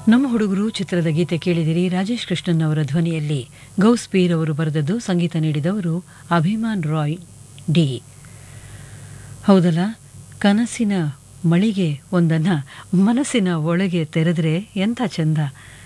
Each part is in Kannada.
ನಮ್ಮ ಹುಡುಗರು ಚಿತ್ರದ ಗೀತೆ ಕೇಳಿದಿರಿ ರಾಜೇಶ್ ಕೃಷ್ಣನ್ ಅವರ ಧ್ವನಿಯಲ್ಲಿ ಗೌಸ್ ಪೀರ್ ಅವರು ಬರೆದದ್ದು ಸಂಗೀತ ನೀಡಿದವರು ಅಭಿಮಾನ್ ರಾಯ್ ಡಿ ಹೌದಲ್ಲ ಕನಸಿನ ಮಳಿಗೆ ಒಂದನ್ನು ಮನಸ್ಸಿನ ಒಳಗೆ ತೆರೆದ್ರೆ ಎಂಥ ಚಂದ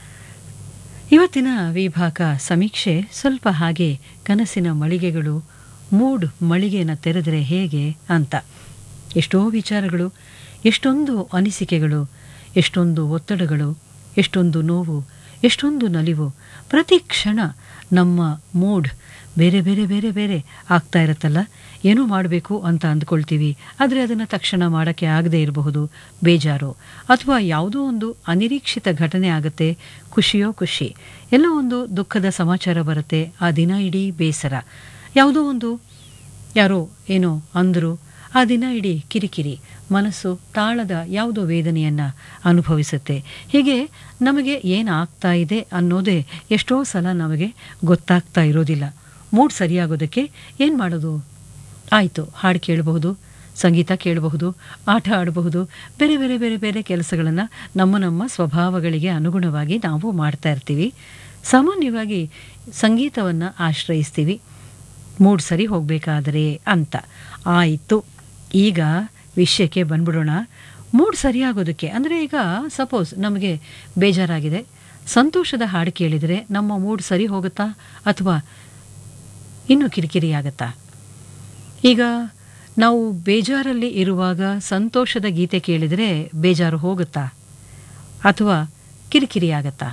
ಇವತ್ತಿನ ವಿಭಾಗ ಸಮೀಕ್ಷೆ ಸ್ವಲ್ಪ ಹಾಗೆ ಕನಸಿನ ಮಳಿಗೆಗಳು ಮೂಡ್ ಮಳಿಗೆನ ತೆರೆದರೆ ಹೇಗೆ ಅಂತ ಎಷ್ಟೋ ವಿಚಾರಗಳು ಎಷ್ಟೊಂದು ಅನಿಸಿಕೆಗಳು ಎಷ್ಟೊಂದು ಒತ್ತಡಗಳು ಎಷ್ಟೊಂದು ನೋವು ಎಷ್ಟೊಂದು ನಲಿವು ಪ್ರತಿ ಕ್ಷಣ ನಮ್ಮ ಮೂಡ್ ಬೇರೆ ಬೇರೆ ಬೇರೆ ಬೇರೆ ಆಗ್ತಾ ಇರುತ್ತಲ್ಲ ಏನೋ ಮಾಡಬೇಕು ಅಂತ ಅಂದ್ಕೊಳ್ತೀವಿ ಆದರೆ ಅದನ್ನು ತಕ್ಷಣ ಮಾಡೋಕ್ಕೆ ಆಗದೇ ಇರಬಹುದು ಬೇಜಾರು ಅಥವಾ ಯಾವುದೋ ಒಂದು ಅನಿರೀಕ್ಷಿತ ಘಟನೆ ಆಗುತ್ತೆ ಖುಷಿಯೋ ಖುಷಿ ಎಲ್ಲೋ ಒಂದು ದುಃಖದ ಸಮಾಚಾರ ಬರುತ್ತೆ ಆ ದಿನ ಇಡೀ ಬೇಸರ ಯಾವುದೋ ಒಂದು ಯಾರೋ ಏನೋ ಅಂದರು ಆ ದಿನ ಇಡೀ ಕಿರಿಕಿರಿ ಮನಸ್ಸು ತಾಳದ ಯಾವುದೋ ವೇದನೆಯನ್ನು ಅನುಭವಿಸುತ್ತೆ ಹೀಗೆ ನಮಗೆ ಏನಾಗ್ತಾ ಇದೆ ಅನ್ನೋದೇ ಎಷ್ಟೋ ಸಲ ನಮಗೆ ಗೊತ್ತಾಗ್ತಾ ಇರೋದಿಲ್ಲ ಮೂಡ್ ಸರಿಯಾಗೋದಕ್ಕೆ ಏನು ಮಾಡೋದು ಆಯಿತು ಹಾಡು ಕೇಳಬಹುದು ಸಂಗೀತ ಕೇಳಬಹುದು ಆಟ ಆಡಬಹುದು ಬೇರೆ ಬೇರೆ ಬೇರೆ ಬೇರೆ ಕೆಲಸಗಳನ್ನು ನಮ್ಮ ನಮ್ಮ ಸ್ವಭಾವಗಳಿಗೆ ಅನುಗುಣವಾಗಿ ನಾವು ಮಾಡ್ತಾ ಇರ್ತೀವಿ ಸಾಮಾನ್ಯವಾಗಿ ಸಂಗೀತವನ್ನು ಆಶ್ರಯಿಸ್ತೀವಿ ಮೂಡ್ ಸರಿ ಹೋಗಬೇಕಾದರೆ ಅಂತ ಆಯಿತು ಈಗ ವಿಷಯಕ್ಕೆ ಬಂದ್ಬಿಡೋಣ ಮೂಡ್ ಸರಿಯಾಗೋದಕ್ಕೆ ಅಂದರೆ ಈಗ ಸಪೋಸ್ ನಮಗೆ ಬೇಜಾರಾಗಿದೆ ಸಂತೋಷದ ಹಾಡು ಕೇಳಿದರೆ ನಮ್ಮ ಮೂಡ್ ಸರಿ ಹೋಗುತ್ತಾ ಅಥವಾ ಇನ್ನೂ ಕಿರಿಕಿರಿ ಆಗತ್ತಾ ಈಗ ನಾವು ಬೇಜಾರಲ್ಲಿ ಇರುವಾಗ ಸಂತೋಷದ ಗೀತೆ ಕೇಳಿದರೆ ಬೇಜಾರು ಹೋಗುತ್ತಾ ಅಥವಾ ಕಿರಿಕಿರಿ ಆಗತ್ತಾ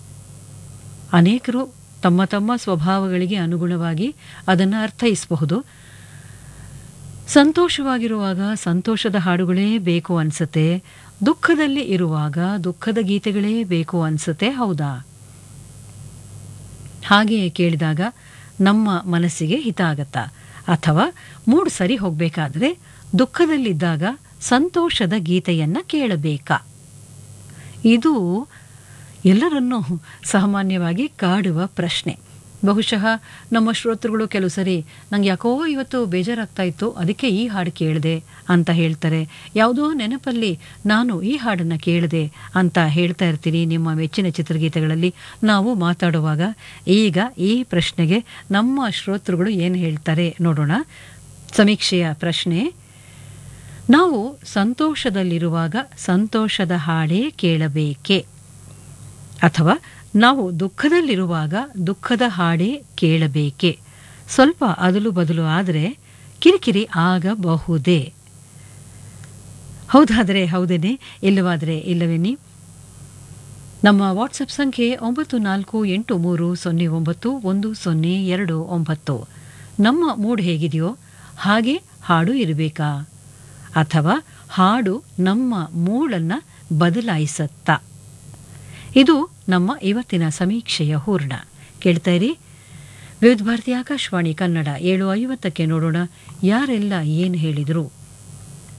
ಅನೇಕರು ತಮ್ಮ ತಮ್ಮ ಸ್ವಭಾವಗಳಿಗೆ ಅನುಗುಣವಾಗಿ ಅದನ್ನು ಅರ್ಥೈಸಬಹುದು ಸಂತೋಷವಾಗಿರುವಾಗ ಸಂತೋಷದ ಹಾಡುಗಳೇ ಬೇಕು ಅನ್ಸುತ್ತೆ ದುಃಖದಲ್ಲಿ ಇರುವಾಗ ದುಃಖದ ಗೀತೆಗಳೇ ಬೇಕು ಅನ್ಸುತ್ತೆ ಹೌದಾ ಹಾಗೆಯೇ ಕೇಳಿದಾಗ ನಮ್ಮ ಮನಸ್ಸಿಗೆ ಹಿತ ಆಗತ್ತಾ ಅಥವಾ ಮೂಡ್ ಸರಿ ಹೋಗಬೇಕಾದ್ರೆ ದುಃಖದಲ್ಲಿದ್ದಾಗ ಸಂತೋಷದ ಗೀತೆಯನ್ನು ಕೇಳಬೇಕಾ ಇದು ಎಲ್ಲರನ್ನೂ ಸಾಮಾನ್ಯವಾಗಿ ಕಾಡುವ ಪ್ರಶ್ನೆ ಬಹುಶಃ ನಮ್ಮ ಶ್ರೋತೃಗಳು ಕೆಲವು ಸರಿ ನಂಗೆ ಯಾಕೋ ಇವತ್ತು ಬೇಜಾರಾಗ್ತಾ ಇತ್ತು ಅದಕ್ಕೆ ಈ ಹಾಡು ಕೇಳಿದೆ ಅಂತ ಹೇಳ್ತಾರೆ ಯಾವುದೋ ನೆನಪಲ್ಲಿ ನಾನು ಈ ಹಾಡನ್ನು ಕೇಳಿದೆ ಅಂತ ಹೇಳ್ತಾ ಇರ್ತೀನಿ ನಿಮ್ಮ ಮೆಚ್ಚಿನ ಚಿತ್ರಗೀತೆಗಳಲ್ಲಿ ನಾವು ಮಾತಾಡುವಾಗ ಈಗ ಈ ಪ್ರಶ್ನೆಗೆ ನಮ್ಮ ಶ್ರೋತೃಗಳು ಏನು ಹೇಳ್ತಾರೆ ನೋಡೋಣ ಸಮೀಕ್ಷೆಯ ಪ್ರಶ್ನೆ ನಾವು ಸಂತೋಷದಲ್ಲಿರುವಾಗ ಸಂತೋಷದ ಹಾಡೇ ಕೇಳಬೇಕೇ ಅಥವಾ ನಾವು ದುಃಖದಲ್ಲಿರುವಾಗ ದುಃಖದ ಹಾಡೇ ಕೇಳಬೇಕೆ ಸ್ವಲ್ಪ ಅದಲು ಬದಲು ಆದರೆ ಕಿರಿಕಿರಿ ಆಗಬಹುದೇ ಹೌದಾದರೆ ಹೌದೇನೆ ಇಲ್ಲವಾದರೆ ಇಲ್ಲವೇನಿ ನಮ್ಮ ವಾಟ್ಸಪ್ ಸಂಖ್ಯೆ ಒಂಬತ್ತು ನಾಲ್ಕು ಎಂಟು ಮೂರು ಸೊನ್ನೆ ಒಂಬತ್ತು ಒಂದು ಸೊನ್ನೆ ಎರಡು ಒಂಬತ್ತು ನಮ್ಮ ಮೂಡ್ ಹೇಗಿದೆಯೋ ಹಾಗೆ ಹಾಡು ಇರಬೇಕಾ ಅಥವಾ ಹಾಡು ನಮ್ಮ ಮೂಡನ್ನು ಬದಲಾಯಿಸತ್ತಾ ಇದು ನಮ್ಮ ಇವತ್ತಿನ ಸಮೀಕ್ಷೆಯ ಹೂರ್ಣ ಕೇಳ್ತಾ ಇರಿ ವಿವಿಧ ಭಾರತಿ ಆಕಾಶವಾಣಿ ಕನ್ನಡ ಏಳು ಐವತ್ತಕ್ಕೆ ನೋಡೋಣ ಯಾರೆಲ್ಲ ಏನು ಹೇಳಿದರು